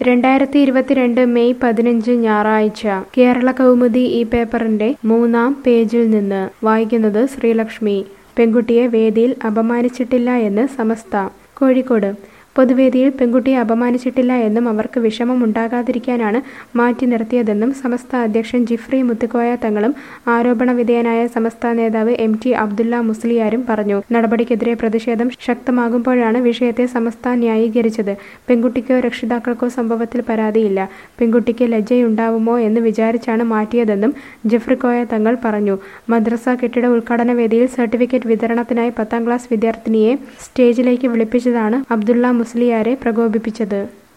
രണ്ടായിരത്തി ഇരുപത്തിരണ്ട് മെയ് പതിനഞ്ച് ഞായറാഴ്ച കേരള കൗമുദി ഈ പേപ്പറിന്റെ മൂന്നാം പേജിൽ നിന്ന് വായിക്കുന്നത് ശ്രീലക്ഷ്മി പെൺകുട്ടിയെ വേദിയിൽ അപമാനിച്ചിട്ടില്ല എന്ന് സമസ്ത കോഴിക്കോട് പൊതുവേദിയിൽ പെൺകുട്ടിയെ അപമാനിച്ചിട്ടില്ല എന്നും അവർക്ക് വിഷമമുണ്ടാകാതിരിക്കാനാണ് മാറ്റി നിർത്തിയതെന്നും സമസ്ത അധ്യക്ഷൻ ജിഫ്രി മുത്തുക്കോയ തങ്ങളും ആരോപണ വിധേയനായ സമസ്ത നേതാവ് എം ടി അബ്ദുല്ല മുസ്ലിയാരും പറഞ്ഞു നടപടിക്കെതിരെ പ്രതിഷേധം ശക്തമാകുമ്പോഴാണ് വിഷയത്തെ സമസ്ത ന്യായീകരിച്ചത് പെൺകുട്ടിക്കോ രക്ഷിതാക്കൾക്കോ സംഭവത്തിൽ പരാതിയില്ല പെൺകുട്ടിക്ക് ലജ്ജയുണ്ടാവുമോ എന്ന് വിചാരിച്ചാണ് മാറ്റിയതെന്നും ജിഫ്രിക്കോയ തങ്ങൾ പറഞ്ഞു മദ്രസ കെട്ടിട ഉദ്ഘാടന വേദിയിൽ സർട്ടിഫിക്കറ്റ് വിതരണത്തിനായി പത്താം ക്ലാസ് വിദ്യാർത്ഥിനിയെ സ്റ്റേജിലേക്ക് വിളിപ്പിച്ചതാണ് അബ്ദുള്ള മുസ്ലിയാരെ പ്രകോപിപ്പിച്ചത്